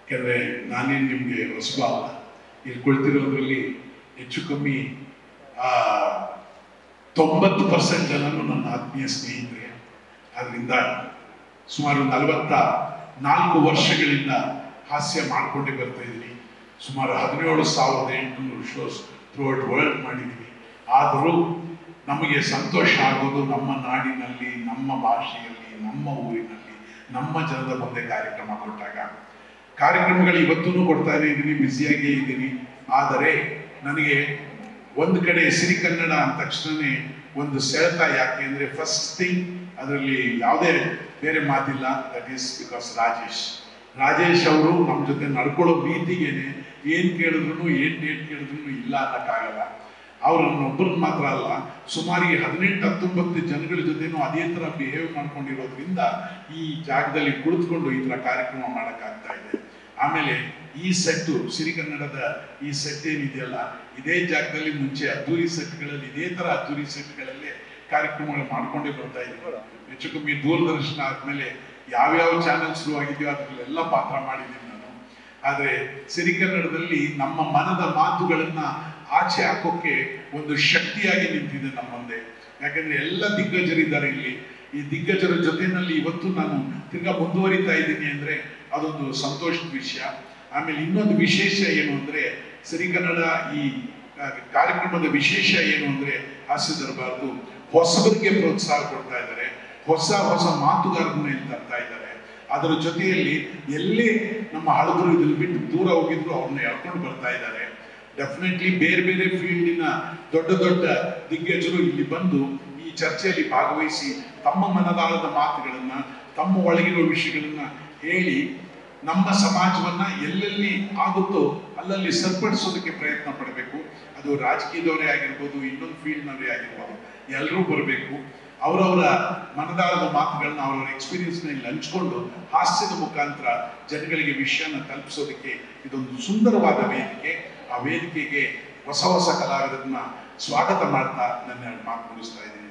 ಯಾಕೆಂದರೆ ನಾನೇನು ನಿಮಗೆ ಹೊಸಬ ಅಲ್ಲ ಇಲ್ಲಿ ಕುಳಿತಿರೋದ್ರಲ್ಲಿ ಹೆಚ್ಚು ಕಮ್ಮಿ ಆ, ತೊಂಬತ್ತು ಪರ್ಸೆಂಟ್ ಜನರು ನನ್ನ ಆತ್ಮೀಯ ಸ್ನೇಹಿತರೆ ಅದರಿಂದ ಸುಮಾರು ನಲವತ್ತ ನಾಲ್ಕು ವರ್ಷಗಳಿಂದ ಹಾಸ್ಯ ಮಾಡಿಕೊಂಡೇ ಬರ್ತಾ ಇದ್ದೀನಿ ಸುಮಾರು ಹದಿನೇಳು ಸಾವಿರದ ಎಂಟುನೂರು ಶೋಸ್ ಥ್ರೂಔಟ್ ವರ್ಲ್ಡ್ ಮಾಡಿದ್ದೀವಿ ಆದರೂ ನಮಗೆ ಸಂತೋಷ ಆಗೋದು ನಮ್ಮ ನಾಡಿನಲ್ಲಿ ನಮ್ಮ ಭಾಷೆಯಲ್ಲಿ ನಮ್ಮ ಊರಿನಲ್ಲಿ ನಮ್ಮ ಜನದ ಮುಂದೆ ಕಾರ್ಯಕ್ರಮ ಕೊಟ್ಟಾಗ ಕಾರ್ಯಕ್ರಮಗಳು ಇವತ್ತೂ ಕೊಡ್ತಾನೆ ಇದ್ದೀನಿ ಬ್ಯುಸಿಯಾಗೇ ಇದ್ದೀನಿ ಆದರೆ ನನಗೆ ಒಂದು ಕಡೆ ಸಿರಿಕನ್ನಡ ಅಂದ ತಕ್ಷಣನೇ ಒಂದು ಸೆಳೆತ ಯಾಕೆ ಅಂದರೆ ಫಸ್ಟ್ ಥಿಂಗ್ ಅದರಲ್ಲಿ ಯಾವುದೇ ಬೇರೆ ಮಾತಿಲ್ಲ that is because Rajesh Rajesh ಅವರು ನಮ್ಮ ಜೊತೆ ನಡ್ಕೊಳ್ಳೋ ರೀತಿಗೇನೆ ಏನು ಕೇಳಿದ್ರು ಏನು ಡೇಟ್ ಕೇಳಿದ್ರು ಇಲ್ಲ ಅನ್ನೋಕ್ಕಾಗಲ್ಲ ಅವ್ರನ್ನೊಬ್ಬರನ್ನ ಮಾತ್ರ ಅಲ್ಲ ಸುಮಾರು ಈ ಹದಿನೆಂಟು ಹತ್ತೊಂಬತ್ತು ಜನಗಳ ಜೊತೆನೂ ಅದೇ ಥರ ಬಿಹೇವ್ ಮಾಡ್ಕೊಂಡಿರೋದ್ರಿಂದ ಈ ಜಾಗದಲ್ಲಿ ಕುಳಿತುಕೊಂಡು ಈ ಥರ ಕಾರ್ಯಕ್ರಮ ಮಾಡೋಕ್ಕಾಗ್ತಾ ಇದೆ ಆಮೇಲೆ ಈ ಸೆಟ್ಟು ಸಿರಿಗನ್ನಡದ ಈ ಸೆಟ್ ಏನಿದೆಯಲ್ಲ ಇದೇ ಜಾಗದಲ್ಲಿ ಮುಂಚೆ ಅದ್ದೂರಿ ಸೆಟ್ಗಳಲ್ಲಿ ಇದೇ ಥರ ಅದ್ದೂರಿ ಸೆಟ್ಗಳಲ್ಲೇ ಕಾರ್ಯಕ್ರಮಗಳು ಮಾಡ್ಕೊಂಡೇ ಬರ್ತಾ ಇದ್ದೀವಿ ಹೆಚ್ಚು ಕಮ್ಮಿ ದೂರದರ್ಶನ ಆದಮೇಲೆ ಯಾವ್ಯಾವ ಚಾನೆಲ್ ಶುರುವಾಗಿದೆಯೋ ಅದರಲ್ಲೆಲ್ಲ ಪಾತ್ರ ಮಾಡಿದ್ದೀನಿ ನಾನು ಆದರೆ ಸಿರಿಗನ್ನಡದಲ್ಲಿ ನಮ್ಮ ಮನದ ಮಾತುಗಳನ್ನ ಆಚೆ ಹಾಕೋಕೆ ಒಂದು ಶಕ್ತಿಯಾಗಿ ನಿಂತಿದೆ ನಮ್ಮ ಮುಂದೆ ಯಾಕಂದ್ರೆ ಎಲ್ಲ ದಿಗ್ಗಜರಿದ್ದಾರೆ ಇಲ್ಲಿ ಈ ದಿಗ್ಗಜರ ಜೊತೆನಲ್ಲಿ ಇವತ್ತು ನಾನು ತಿರ್ಗಾ ಮುಂದುವರಿತಾ ಇದ್ದೀನಿ ಅಂದ್ರೆ ಅದೊಂದು ಸಂತೋಷದ ವಿಷಯ ಆಮೇಲೆ ಇನ್ನೊಂದು ವಿಶೇಷ ಏನು ಅಂದ್ರೆ ಸಿರಿಗನ್ನಡ ಈ ಆ, ಕಾರ್ಯಕ್ರಮದ ವಿಶೇಷ ಏನು ಅಂದ್ರೆ ಹಾಸ್ಯ ದರ್ಬಾರ್ದು ಹೊಸಬರಿಗೆ ಪ್ರೋತ್ಸಾಹ ಕೊಡ್ತಾ ಇದ್ದಾರೆ ಹೊಸ ಹೊಸ ಮಾತುಗಾರರನ್ನ ಇಲ್ಲಿ ತರ್ತಾ ಇದ್ದಾರೆ ಅದರ ಜೊತೆಯಲ್ಲಿ ಎಲ್ಲೇ ನಮ್ಮ ಹಳಬರು ಇದ್ರಲ್ಲಿ ಬಿಟ್ಟು ದೂರ ಹೋಗಿದ್ರು ಅವ್ರನ್ನ ಎಳ್ಕೊಂಡು ಬರ್ತಾ ಇದ್ದಾರೆ ಡೆಫಿನೆಟ್ಲಿ ಬೇರೆ ಬೇರೆ ಫೀಲ್ಡಿನ ದೊಡ್ಡ ದೊಡ್ಡ ದಿಗ್ಗಜರು ಇಲ್ಲಿ ಬಂದು ಈ ಚರ್ಚೆಯಲ್ಲಿ ಭಾಗವಹಿಸಿ ತಮ್ಮ ಮನದಾಳದ ಮಾತುಗಳನ್ನ ತಮ್ಮ ಒಳಗಿರೋ ವಿಷಯಗಳನ್ನ ಹೇಳಿ ನಮ್ಮ ಸಮಾಜವನ್ನ ಎಲ್ಲೆಲ್ಲಿ ಆಗುತ್ತೋ ಅಲ್ಲಲ್ಲಿ ಸರಿಪಡಿಸೋದಕ್ಕೆ ಪ್ರಯತ್ನ ಪಡಬೇಕು ಅದು ರಾಜಕೀಯದವರೇ ಆಗಿರ್ಬೋದು ಇನ್ನೊಂದು ಫೀಲ್ಡ್ನವರೇ ಆಗಿರ್ಬೋದು ಎಲ್ಲರೂ ಬರಬೇಕು ಅವರವರ ಮನದಾಳದ ಮಾತುಗಳನ್ನ ಅವರವರ ಎಕ್ಸ್ಪೀರಿಯನ್ಸ್ನ ಇಲ್ಲಿ ಹಂಚ್ಕೊಂಡು ಹಾಸ್ಯದ ಮುಖಾಂತರ ಜನಗಳಿಗೆ ವಿಷಯನ ತಲುಪಿಸೋದಕ್ಕೆ ಇದೊಂದು ಸುಂದರವಾದ ವೇದಿಕೆ ಆ ವೇದಿಕೆಗೆ ಹೊಸ ಹೊಸ ಕಲಾವಿದರನ್ನ ಸ್ವಾಗತ ಮಾಡ್ತಾ ನನ್ನ ಮಾತು ಮುಗಿಸ್ತಾ ಇದ್ದೀನಿ